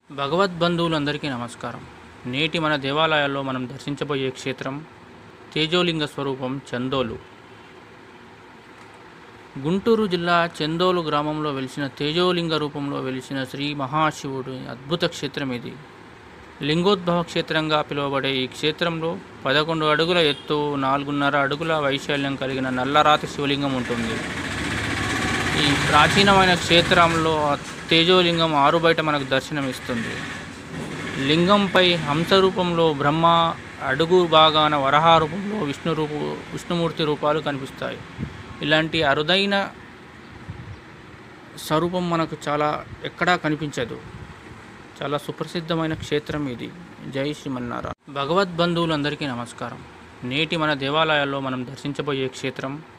భగవద్బంధువులందరికీ నమస్కారం నేటి మన దేవాలయాల్లో మనం దర్శించబోయే క్షేత్రం తేజోలింగ స్వరూపం చందోలు గుంటూరు జిల్లా చందోలు గ్రామంలో వెలిసిన తేజోలింగ రూపంలో వెలిసిన శ్రీ మహాశివుడు అద్భుత క్షేత్రం ఇది లింగోద్భవ క్షేత్రంగా పిలువబడే ఈ క్షేత్రంలో పదకొండు అడుగుల ఎత్తు నాలుగున్నర అడుగుల వైశాల్యం కలిగిన నల్లరాతి శివలింగం ఉంటుంది ఈ ప్రాచీనమైన క్షేత్రంలో ఆ తేజోలింగం ఆరు బయట మనకు దర్శనమిస్తుంది లింగంపై హంస రూపంలో బ్రహ్మ అడుగు భాగాన వరహ రూపంలో విష్ణు రూపు విష్ణుమూర్తి రూపాలు కనిపిస్తాయి ఇలాంటి అరుదైన స్వరూపం మనకు చాలా ఎక్కడా కనిపించదు చాలా సుప్రసిద్ధమైన క్షేత్రం ఇది జై శ్రీమన్నారాయణ భగవద్బంధువులందరికీ నమస్కారం నేటి మన దేవాలయాల్లో మనం దర్శించబోయే క్షేత్రం